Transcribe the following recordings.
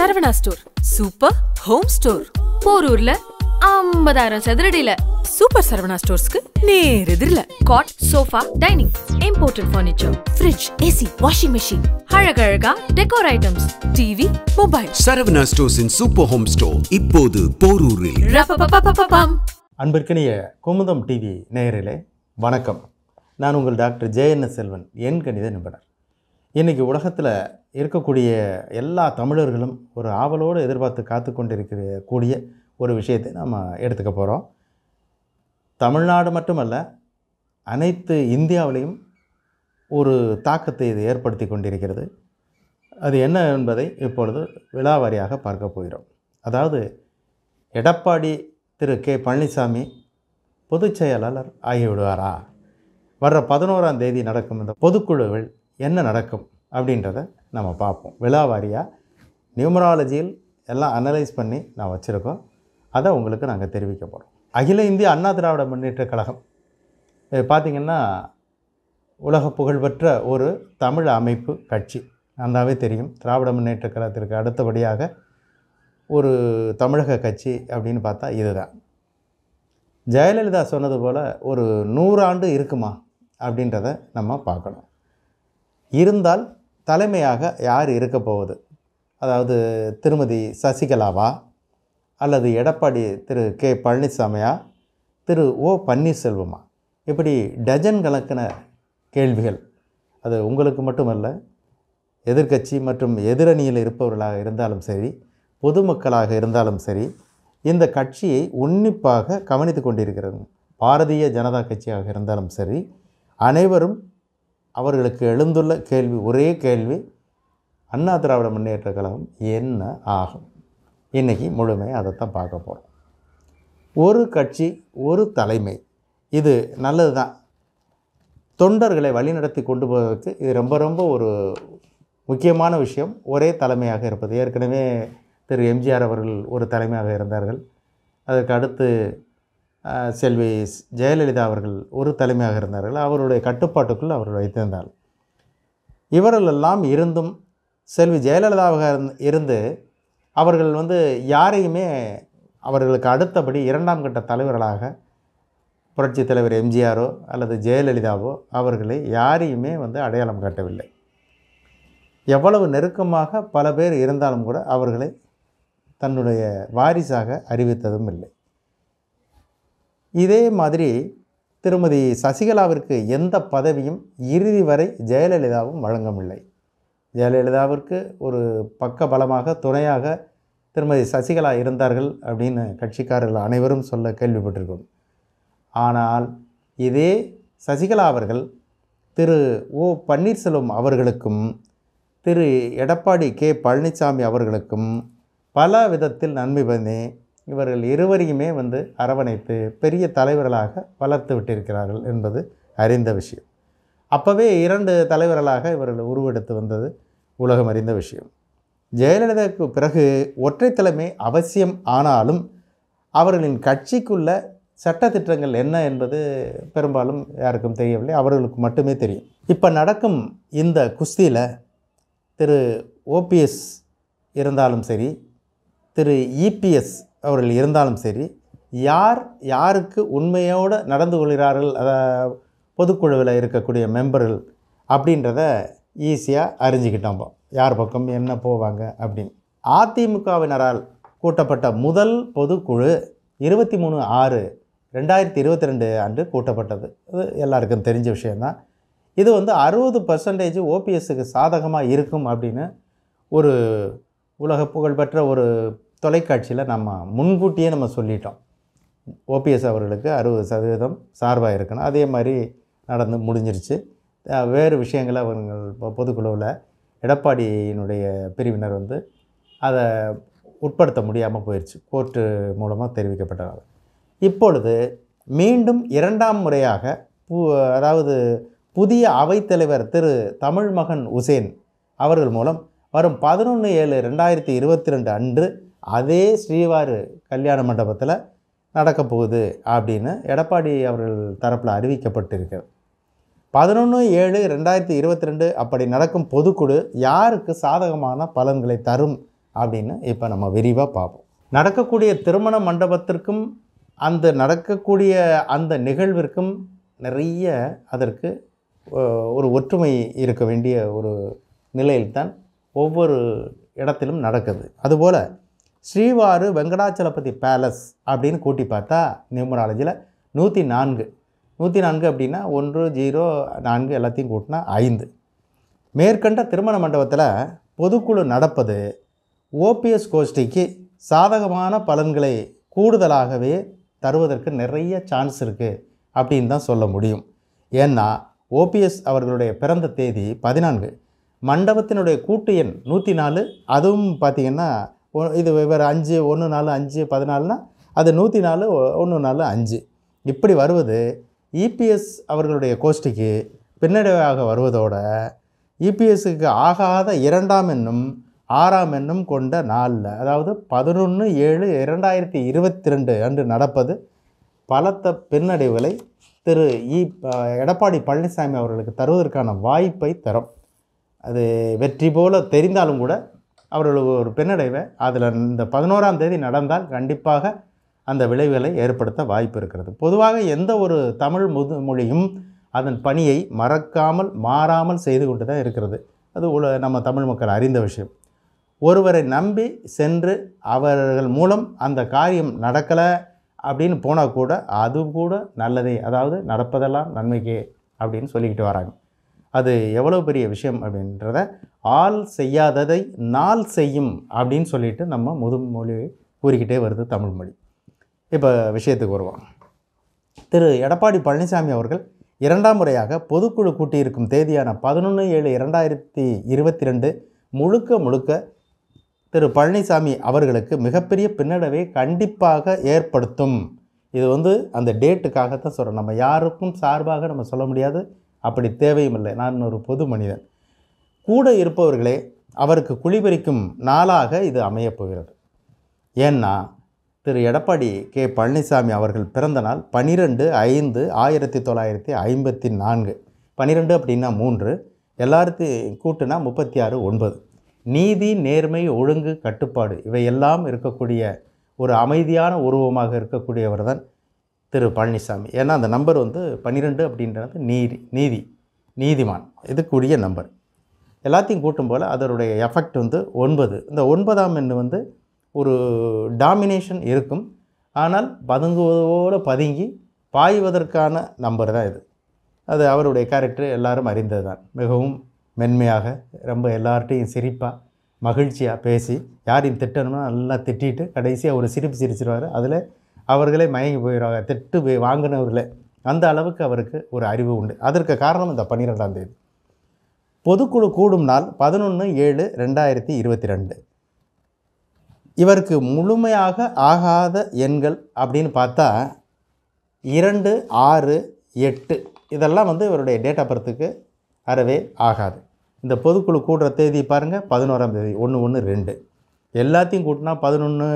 Saravana store super home store போரூர்ல ஐம்பதாயிரம் சதுரடியில சூப்பர் சரவணா ஸ்டோர்ஸ்க்கு நேர் எதிரில cot sofa dining imported furniture fridge AC washing machine அழகழகா decor items TV mobile Saravana ஸ்டோர்ஸின் சூப்பர் ஹோம் ஸ்டோர் இப்போது போரூரில் ரப்பப்பப்பப்பப்பம் அன்பிற்கினிய குமுதம் டிவி நேயர்களே வணக்கம் நான் உங்கள் டாக்டர் ஜேஎன்எஸ் செல்வன் என் கணித நிபுணர் இன்றைக்கி உலகத்தில் இருக்கக்கூடிய எல்லா தமிழர்களும் ஒரு ஆவலோடு எதிர்பார்த்து காத்து கொண்டிருக்கிற கூடிய ஒரு விஷயத்தை நாம் எடுத்துக்க போகிறோம் தமிழ்நாடு மட்டுமல்ல அனைத்து இந்தியாவிலையும் ஒரு தாக்கத்தை இது ஏற்படுத்தி கொண்டிருக்கிறது அது என்ன என்பதை இப்பொழுது விழாவாரியாக பார்க்க போகிறோம் அதாவது எடப்பாடி திரு கே பழனிசாமி பொதுச் செயலாளர் ஆகிவிடுவாரா வர்ற பதினோராம் தேதி நடக்கும் இந்த பொதுக்குழுவில் என்ன நடக்கும் அப்படின்றத நம்ம பார்ப்போம் விழாவாரியாக நியூமராலஜியில் எல்லாம் அனலைஸ் பண்ணி நான் வச்சுருக்கோம் அதை உங்களுக்கு நாங்கள் தெரிவிக்க போகிறோம் அகில இந்திய அண்ணா திராவிட முன்னேற்றக் கழகம் இது பார்த்திங்கன்னா உலக புகழ்பெற்ற ஒரு தமிழ் அமைப்பு கட்சி நல்லாவே தெரியும் திராவிட முன்னேற்றக் கழகத்திற்கு அடுத்தபடியாக ஒரு தமிழக கட்சி அப்படின்னு பார்த்தா இதுதான் ஜெயலலிதா சொன்னது போல் ஒரு நூறாண்டு இருக்குமா அப்படின்றத நம்ம பார்க்கணும் இருந்தால் தலைமையாக யார் இருக்க போவது அதாவது திருமதி சசிகலாவா அல்லது எடப்பாடி திரு கே பழனிசாமியா திரு ஓ பன்னீர்செல்வமா இப்படி டஜன் கணக்கின கேள்விகள் அது உங்களுக்கு மட்டுமல்ல எதிர்க்கட்சி மற்றும் எதிரணியில் இருப்பவர்களாக இருந்தாலும் சரி பொதுமக்களாக இருந்தாலும் சரி இந்த கட்சியை உன்னிப்பாக கவனித்து கொண்டிருக்கிறது பாரதிய ஜனதா கட்சியாக இருந்தாலும் சரி அனைவரும் அவர்களுக்கு எழுந்துள்ள கேள்வி ஒரே கேள்வி அண்ணா திராவிட முன்னேற்ற கழகம் என்ன ஆகும் இன்றைக்கி முழுமையாக அதைத்தான் பார்க்க போகிறோம் ஒரு கட்சி ஒரு தலைமை இது நல்லது தான் தொண்டர்களை வழிநடத்தி கொண்டு போவதற்கு இது ரொம்ப ரொம்ப ஒரு முக்கியமான விஷயம் ஒரே தலைமையாக இருப்பது ஏற்கனவே திரு எம்ஜிஆர் அவர்கள் ஒரு தலைமையாக இருந்தார்கள் அதற்கு அடுத்து அஹ், செல்வி ஸ்- ஜெயலலிதா அவர்கள் ஒரு தலைமையாக இருந்தார்கள் அவருடைய கட்டுப்பாட்டுக்குள் அவர்கள் வைத்திருந்தார் இவர்களெல்லாம் இருந்தும் செல்வி ஜெயலலிதாவாக இருந்த- இருந்து அவர்கள் வந்து யாரையுமே அவர்களுக்கு அடுத்தபடி இரண்டாம் கட்ட தலைவர்களாக புரட்சித் தலைவர் எம்ஜிஆரோ அல்லது ஜெயலலிதாவோ அவர்களை யாரையுமே வந்து அடையாளம் காட்டவில்லை எவ்வளவு நெருக்கமாக பல பேர் இருந்தாலும் கூட அவர்களை தன்னுடைய வாரிசாக அறிவித்ததும் இல்லை இதே மாதிரி திருமதி சசிகலாவிற்கு எந்த பதவியும் இறுதி வரை ஜெயலலிதாவும் வழங்கவில்லை ஜெயலலிதாவிற்கு ஒரு பக்க பலமாக துணையாக திருமதி சசிகலா இருந்தார்கள் அப்படின்னு கட்சிக்காரர்கள் அனைவரும் சொல்ல கேள்விப்பட்டிருக்கோம் ஆனால் இதே சசிகலா அவர்கள் திரு ஓ பன்னீர்செல்வம் அவர்களுக்கும் திரு எடப்பாடி கே பழனிசாமி அவர்களுக்கும் பல விதத்தில் நன்மை பண்ணி இவர்கள் இருவரையுமே வந்து அரவணைத்து பெரிய தலைவர்களாக வளர்த்து விட்டிருக்கிறார்கள் என்பது அறிந்த விஷயம் அப்போவே இரண்டு தலைவர்களாக இவர்கள் உருவெடுத்து வந்தது உலகம் அறிந்த விஷயம் ஜெயலலிதாவுக்கு பிறகு ஒற்றை தலைமை அவசியம் ஆனாலும் அவர்களின் கட்சிக்குள்ள சட்டத்திட்டங்கள் என்ன என்பது பெரும்பாலும் யாருக்கும் தெரியவில்லை அவர்களுக்கு மட்டுமே தெரியும் இப்போ நடக்கும் இந்த குஸ்தியில் திரு ஓபிஎஸ் இருந்தாலும் சரி திரு இபிஎஸ் அவர்கள் இருந்தாலும் சரி யார் யாருக்கு உண்மையோடு நடந்து கொள்கிறார்கள் அத பொதுக்குழுவில் இருக்கக்கூடிய மெம்பர்கள் அப்படின்றத ஈஸியாக அறிஞ்சிக்கிட்டோம் இப்போ. யார் பக்கம் என்ன போவாங்க அப்படின்னு அதிமுகவினரால் கூட்டப்பட்ட முதல் பொதுக்குழு இருபத்தி மூணு ஆறு ரெண்டாயிரத்தி இருபத்தி ரெண்டு அன்று கூட்டப்பட்டது அது எல்லாருக்கும் தெரிஞ்ச விஷயந்தான் இது வந்து அறுபது பர்சன்டேஜ் ஓபிஎஸ்க்கு சாதகமாக இருக்கும் அப்படின்னு ஒரு உலக புகழ்பெற்ற ஒரு தொலைக்காட்சியில் நம்ம முன்கூட்டியே நம்ம சொல்லிட்டோம் ஓபிஎஸ் அவர்களுக்கு அறுபது சதவீதம் சார்பாக இருக்கணும் அதே மாதிரி நடந்து முடிஞ்சிருச்சு அஹ் வேறு விஷயங்களை அவர்கள் இப்போ பொதுக்குழுவில் எடப்பாடியினுடைய பிரிவினர் வந்து அதை உட்படுத்த முடியாமல் போயிடுச்சு கோர்ட்டு மூலமாக தெரிவிக்கப்பட்டதால் இப்பொழுது மீண்டும் இரண்டாம் முறையாக பு அதாவது புதிய அவைத்தலைவர் திரு தமிழ்மகன் உசேன் அவர்கள் மூலம் வரும் பதினொன்று ஏழு ரெண்டாயிரத்தி இருபத்தி ரெண்டு அன்று அதே ஸ்ரீவாரு கல்யாண மண்டபத்தில் நடக்க போகுது அப்படின்னு எடப்பாடி அவர்கள் தரப்பில் அறிவிக்கப்பட்டிருக்கிறது பதினொன்று ஏழு ரெண்டாயிரத்தி இருபத்தி ரெண்டு அப்படி நடக்கும் பொதுக்குழு யாருக்கு சாதகமான பலன்களை தரும் அப்படின்னு இப்போ நம்ம விரிவாக பார்ப்போம் நடக்கக்கூடிய திருமண மண்டபத்திற்கும் அந்த நடக்கக்கூடிய அந்த நிகழ்விற்கும் நிறைய அதற்கு அஹ், ஒரு ஒற்றுமை இருக்க வேண்டிய ஒரு நிலையில்தான் ஒவ்வொரு இடத்திலும் நடக்குது அதுபோல் ஸ்ரீவாரு வெங்கடாச்சலபதி பேலஸ் அப்படின்னு கூட்டி பார்த்தா நியூமராலஜியில் நூற்றி நான்கு நூற்றி நான்கு அப்படின்னா ஒன்று ஜீரோ நான்கு எல்லாத்தையும் கூட்டினா ஐந்து மேற்கண்ட திருமண மண்டபத்தில் பொதுக்குழு நடப்பது ஓபிஎஸ் கோஷ்டிக்கு சாதகமான பலன்களை கூடுதலாகவே தருவதற்கு நிறைய சான்ஸ் இருக்குது அப்படின்னு தான் சொல்ல முடியும் ஏன்னா ஓபிஎஸ் அவர்களுடைய பிறந்த தேதி பதினான்கு மண்டபத்தினுடைய கூட்டு எண் நூற்றி நாலு அதுவும் பார்த்திங்கன்னா ஒ- இது வேறு அஞ்சு ஒன்று நாலு அஞ்சு பதினாலுனா அது நூற்றி நாலு ஒன்று நாலு அஞ்சு இப்படி வருவது இபிஎஸ் அவர்களுடைய கோஷ்டிக்கு பின்னடைவாக வருவதோட இபிஎஸ்க்கு ஆகாத இரண்டாம் எண்ணும் ஆறாம் எண்ணும் கொண்ட நாளில் அதாவது பதினொன்று ஏழு இரண்டாயிரத்தி இருபத்தி ரெண்டு அன்று நடப்பது பலத்த பின்னடைவுகளை திரு இ ப- எடப்பாடி பழனிசாமி அவர்களுக்கு தருவதற்கான வாய்ப்பை தரும் அது வெற்றி போல தெரிந்தாலும் கூட அவர்களுக்கு ஒரு பின்னடைவை அதில் இந்த பதினோராம் தேதி நடந்தால் கண்டிப்பாக அந்த விளைவுகளை ஏற்படுத்த வாய்ப்பு இருக்கிறது பொதுவாக எந்த ஒரு தமிழ் முது மொழியும் அதன் பணியை மறக்காமல் மாறாமல் செய்து கொண்டு தான் இருக்கிறது அது உல நம்ம தமிழ் மக்கள் அறிந்த விஷயம் ஒருவரை நம்பி சென்று அவர்கள் மூலம் அந்த காரியம் நடக்கலை அப்படின்னு போனால் கூட அது கூட நல்லதே அதாவது நடப்பதெல்லாம் நன்மைக்கே அப்படின்னு சொல்லிக்கிட்டு வராங்க அது எவ்வளோ பெரிய விஷயம் அப்படின்றத ஆள் செய்யாததை நாள் செய்யும் அப்படின்னு சொல்லிட்டு நம்ம முதுமொழி கூறிக்கிட்டே வருது தமிழ் மொழி இப்போ விஷயத்துக்கு வருவோம் திரு எடப்பாடி பழனிசாமி அவர்கள் இரண்டாம் முறையாக பொதுக்குழு கூட்டியிருக்கும் தேதியான பதினொன்று ஏழு இரண்டாயிரத்தி இருபத்தி ரெண்டு முழுக்க முழுக்க திரு பழனிசாமி அவர்களுக்கு மிகப்பெரிய பின்னடைவை கண்டிப்பாக ஏற்படுத்தும் இது வந்து அந்த டேட்டுக்காகத்தான் சொல்கிறேன் நம்ம யாருக்கும் சார்பாக நம்ம சொல்ல முடியாது அப்படி தேவையும் இல்லை நான் ஒரு பொது மனிதன் கூட இருப்பவர்களே அவருக்கு குளிபறிக்கும் நாளாக இது அமையப் போகிறது ஏன்னா திரு எடப்பாடி கே பழனிசாமி அவர்கள் பிறந்த நாள் பன்னிரெண்டு ஐந்து ஆயிரத்தி தொள்ளாயிரத்தி ஐம்பத்தி நான்கு பன்னிரெண்டு அப்படின்னா மூன்று எல்லாத்தையும் கூட்டுனா முப்பத்தி ஆறு ஒன்பது நீதி நேர்மை ஒழுங்கு கட்டுப்பாடு இவையெல்லாம் இருக்கக்கூடிய ஒரு அமைதியான உருவமாக இருக்கக்கூடியவர் தான் திரு பழனிசாமி ஏன்னா அந்த நம்பர் வந்து பன்னிரெண்டு அப்படின்றது நீதி நீதி நீதிமான் இதுக்குரிய நம்பர் எல்லாத்தையும் கூட்டும் போல் அதனுடைய எஃபெக்ட் வந்து ஒன்பது இந்த ஒன்பதாம் எண்ணு வந்து ஒரு டாமினேஷன் இருக்கும் ஆனால் பதுங்குவதோடு பதுங்கி பாய்வதற்கான நம்பர் தான் இது அது அவருடைய கேரக்டர் எல்லாரும் அறிந்தது தான் மிகவும் மென்மையாக ரொம்ப எல்லார்ட்டையும் சிரிப்பாக மகிழ்ச்சியாக பேசி யாரையும் திட்டணும்னா நல்லா திட்டிட்டு கடைசியாக ஒரு சிரிப்பு சிரிச்சிருவார் அதில் அவர்களே மயங்கி போயிடுவாங்க திட்டு போய் வாங்கினவர்களே அந்த அளவுக்கு அவருக்கு ஒரு அறிவு உண்டு அதற்கு காரணம் இந்த பன்னிரெண்டாம் தேதி பொதுக்குழு கூடும் நாள் பதினொன்று ஏழு ரெண்டாயிரத்தி இருபத்தி ரெண்டு இவருக்கு முழுமையாக ஆகாத எண்கள் அப்படின்னு பார்த்தா இரண்டு ஆறு எட்டு இதெல்லாம் வந்து இவருடைய டேட் ஆஃப் பர்த்துக்கு அறவே ஆகாது இந்த பொதுக்குழு கூடுற தேதி பாருங்கள் பதினோராம் தேதி ஒன்று ஒன்று ரெண்டு எல்லாத்தையும் கூட்டினா பதினொன்று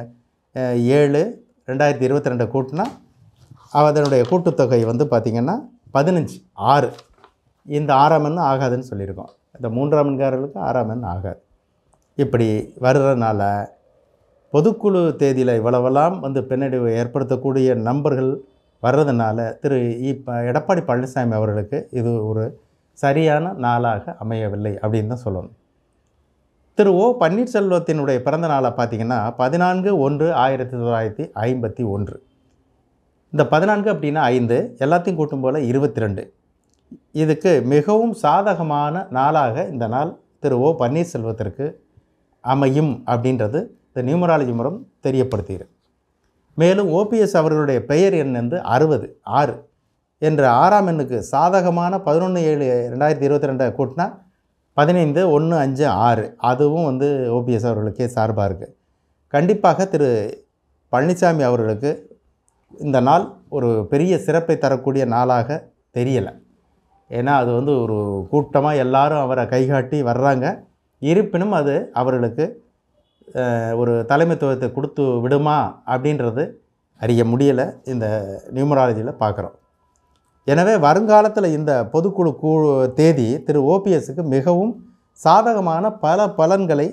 ஏழு ரெண்டாயிரத்தி இருபத்தி ரெண்டை கூட்டினா அதனுடைய கூட்டுத்தொகை வந்து பார்த்திங்கன்னா பதினஞ்சு ஆறு இந்த ஆறாம் எண் ஆகாதுன்னு சொல்லியிருக்கோம் இந்த மூன்றாம் எண்காரர்களுக்கு ஆறாம் எண் ஆகாது இப்படி வர்றதுனால பொதுக்குழு தேதியில் இவ்வளவெல்லாம் வந்து பின்னடைவு ஏற்படுத்தக்கூடிய நம்பர்கள் வர்றதுனால திரு இப்போ எடப்பாடி பழனிசாமி அவர்களுக்கு இது ஒரு சரியான நாளாக அமையவில்லை அப்படின்னு தான் சொல்லணும் திரு ஓ பன்னீர்செல்வத்தினுடைய பிறந்த நாளை பார்த்தீங்கன்னா பதினான்கு ஒன்று ஆயிரத்தி தொள்ளாயிரத்தி ஐம்பத்தி ஒன்று இந்த பதினான்கு அப்படின்னா ஐந்து எல்லாத்தையும் கூட்டும் போல் இருபத்தி ரெண்டு இதுக்கு மிகவும் சாதகமான நாளாக இந்த நாள் திரு ஓ பன்னீர்செல்வத்திற்கு அமையும் அப்படின்றது இந்த நியூமராலஜி மூலம் தெரியப்படுத்துகிறது மேலும் ஓபிஎஸ் அவர்களுடைய பெயர் எண் வந்து அறுபது ஆறு என்ற ஆறாம் எண்ணுக்கு சாதகமான பதினொன்று ஏழு ரெண்டாயிரத்தி இருபத்தி ரெண்டை கூட்டினா பதினைந்து ஒன்று அஞ்சு ஆறு அதுவும் வந்து ஓபிஎஸ் அவர்களுக்கே சார்பாக இருக்குது கண்டிப்பாக திரு பழனிசாமி அவர்களுக்கு இந்த நாள் ஒரு பெரிய சிறப்பை தரக்கூடிய நாளாக தெரியலை ஏன்னா அது வந்து ஒரு கூட்டமாக எல்லாரும் அவரை கைகாட்டி வர்றாங்க இருப்பினும் அது அவர்களுக்கு அஹ், ஒரு தலைமைத்துவத்தை கொடுத்து விடுமா அப்படின்றது அறிய முடியலை இந்த நியூமராலஜியில் பார்க்குறோம் எனவே வருங்காலத்தில் இந்த பொதுக்குழு கூ தேதி திரு ஓபிஎஸ்க்கு மிகவும் சாதகமான பல பலன்களை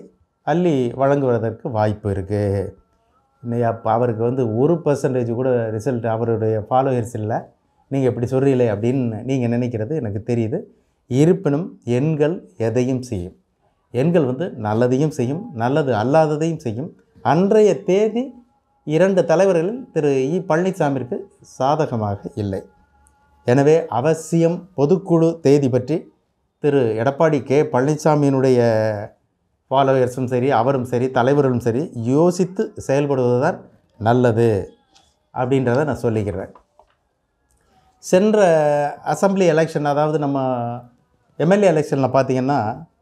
அள்ளி வழங்குவதற்கு வாய்ப்பு இருக்குது இன்னைக்கு அப்போ அவருக்கு வந்து ஒரு பர்சன்டேஜ் கூட ரிசல்ட் அவருடைய ஃபாலோவர்ஸ் இல்லை நீங்கள் இப்படி சொல்கிறீங்களே அப்படின்னு நீங்கள் நினைக்கிறது எனக்கு தெரியுது இருப்பினும் எண்கள் எதையும் செய்யும் எண்கள் வந்து நல்லதையும் செய்யும் நல்லது அல்லாததையும் செய்யும் அன்றைய தேதி இரண்டு தலைவர்களில் திரு இ பழனிசாமிற்கு சாதகமாக இல்லை எனவே அவசியம் பொதுக்குழு தேதி பற்றி திரு எடப்பாடி கே பழனிசாமியினுடைய ஃபாலோவர்ஸும் சரி அவரும் சரி தலைவர்களும் சரி யோசித்து செயல்படுவது தான் நல்லது அப்படின்றத நான் சொல்லிக்கிறேன் சென்ற அசெம்பிளி எலெக்ஷன் அதாவது நம்ம எம்எல்ஏ எலெக்ஷனில் பார்த்தீங்கன்னா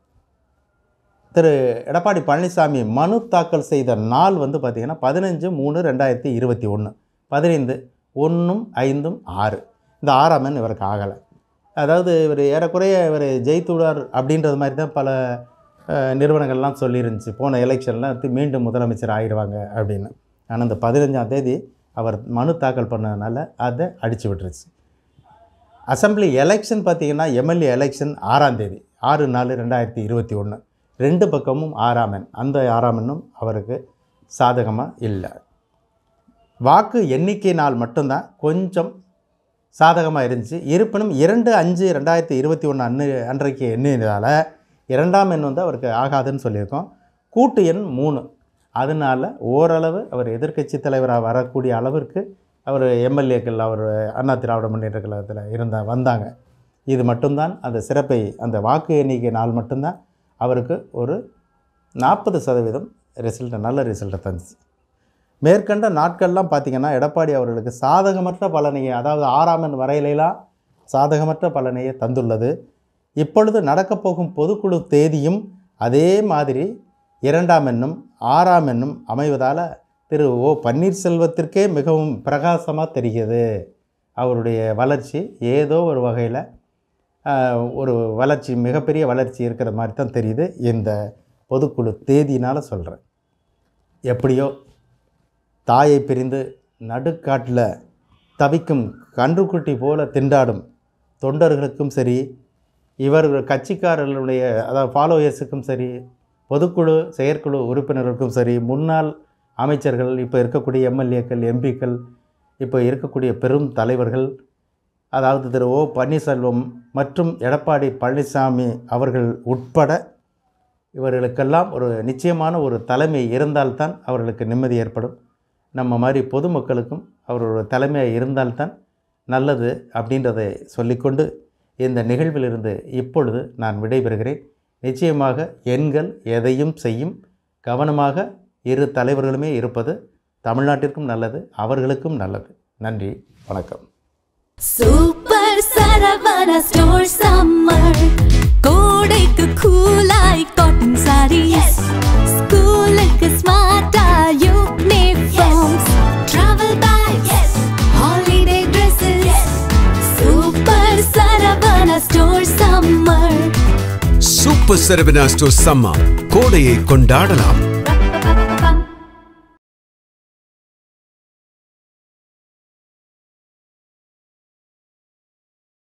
திரு எடப்பாடி பழனிசாமி மனு தாக்கல் செய்த நாள் வந்து பார்த்திங்கன்னா பதினஞ்சு மூணு ரெண்டாயிரத்தி இருபத்தி ஒன்று பதினைந்து ஒன்றும் ஐந்தும் ஆறு இந்த ஆறாம் எண் இவருக்கு ஆகலை அதாவது இவர் ஏறக்குறைய இவர் ஜெயித்துடார் அப்படின்றது மாதிரி தான் பல அஹ், நிறுவனங்கள்லாம் சொல்லியிருந்துச்சு போன எலெக்ஷனில் மீண்டும் முதலமைச்சர் ஆயிடுவாங்க அப்படின்னு ஆனால் இந்த பதினஞ்சாம் தேதி அவர் மனு தாக்கல் பண்ணதுனால அதை அடித்து விட்டுருச்சு அசெம்பிளி எலெக்ஷன் பார்த்தீங்கன்னா எம்எல்ஏ எலெக்ஷன் ஆறாம் தேதி ஆறு நாலு ரெண்டாயிரத்தி இருபத்தி ஒன்று ரெண்டு பக்கமும் ஆறாம் எண் அந்த ஆறாம் எண்ணும் அவருக்கு சாதகமாக இல்லை வாக்கு எண்ணிக்கை நாள் மட்டும்தான் கொஞ்சம் சாதகமாக இருந்துச்சு இருப்பினும் இரண்டு அஞ்சு ரெண்டாயிரத்தி இருபத்தி ஒன்று அன்று அன்றைக்கு எண்ணினதால் இரண்டாம் எண் வந்து அவருக்கு ஆகாதுன்னு சொல்லியிருக்கோம் கூட்டு எண் மூணு அதனால் ஓரளவு அவர் எதிர்க்கட்சி தலைவராக வரக்கூடிய அளவிற்கு அவர் எம்எல்ஏக்கள் அவர் அண்ணா திராவிட முன்னேற்ற கழகத்தில் இருந்த வந்தாங்க இது மட்டும்தான் அந்த சிறப்பை அந்த வாக்கு எண்ணிக்கை நாள் மட்டும்தான் அவருக்கு ஒரு நாற்பது சதவீதம் ரிசல்ட்டை நல்ல ரிசல்ட்டை தந்துச்சு மேற்கண்ட நாட்கள்லாம் பார்த்திங்கன்னா எடப்பாடி அவர்களுக்கு சாதகமற்ற பலனையை அதாவது ஆறாம் எண் வரையிலெல்லாம் சாதகமற்ற பலனையை தந்துள்ளது இப்பொழுது நடக்கப் போகும் பொதுக்குழு தேதியும் அதே மாதிரி இரண்டாம் எண்ணும் ஆறாம் எண்ணும் அமைவதால் திரு ஓ பன்னீர்செல்வத்திற்கே மிகவும் பிரகாசமாக தெரிகிறது அவருடைய வளர்ச்சி ஏதோ ஒரு வகையில் ஒரு வளர்ச்சி மிகப்பெரிய வளர்ச்சி இருக்கிற மாதிரி தான் தெரியுது இந்த பொதுக்குழு தேதியினால் சொல்கிறேன் எப்படியோ தாயை பிரிந்து நடுக்காட்டில் தவிக்கும் கன்றுக்குட்டி போல திண்டாடும் தொண்டர்களுக்கும் சரி இவர்கள் கட்சிக்காரர்களுடைய அதாவது ஃபாலோயர்ஸுக்கும் சரி பொதுக்குழு செயற்குழு உறுப்பினர்களுக்கும் சரி முன்னாள் அமைச்சர்கள் இப்போ இருக்கக்கூடிய எம்எல்ஏக்கள் எம்பிக்கள் இப்போ இருக்கக்கூடிய பெரும் தலைவர்கள் அதாவது திரு ஓ பன்னீர்செல்வம் மற்றும் எடப்பாடி பழனிசாமி அவர்கள் உட்பட இவர்களுக்கெல்லாம் ஒரு நிச்சயமான ஒரு தலைமை இருந்தால்தான் அவர்களுக்கு நிம்மதி ஏற்படும் நம்ம மாதிரி பொதுமக்களுக்கும் அவரோட தலைமையாக இருந்தால்தான் நல்லது அப்படின்றதை சொல்லிக்கொண்டு இந்த நிகழ்விலிருந்து இப்பொழுது நான் விடைபெறுகிறேன் நிச்சயமாக எண்கள் எதையும் செய்யும் கவனமாக இரு தலைவர்களுமே இருப்பது தமிழ்நாட்டிற்கும் நல்லது அவர்களுக்கும் நல்லது நன்றி வணக்கம் சூப்பர் சரவணா ஸ்டோர் சம்மர் கோடைக்கு கூலாய் காட்டன் சாரீஸ் ஸ்கூலுக்கு ஸ்மார்ட்டா uniforms travel bags holiday dresses super Saravana store summer super Saravana store சம்மா கோடையை கொண்டாடலாம்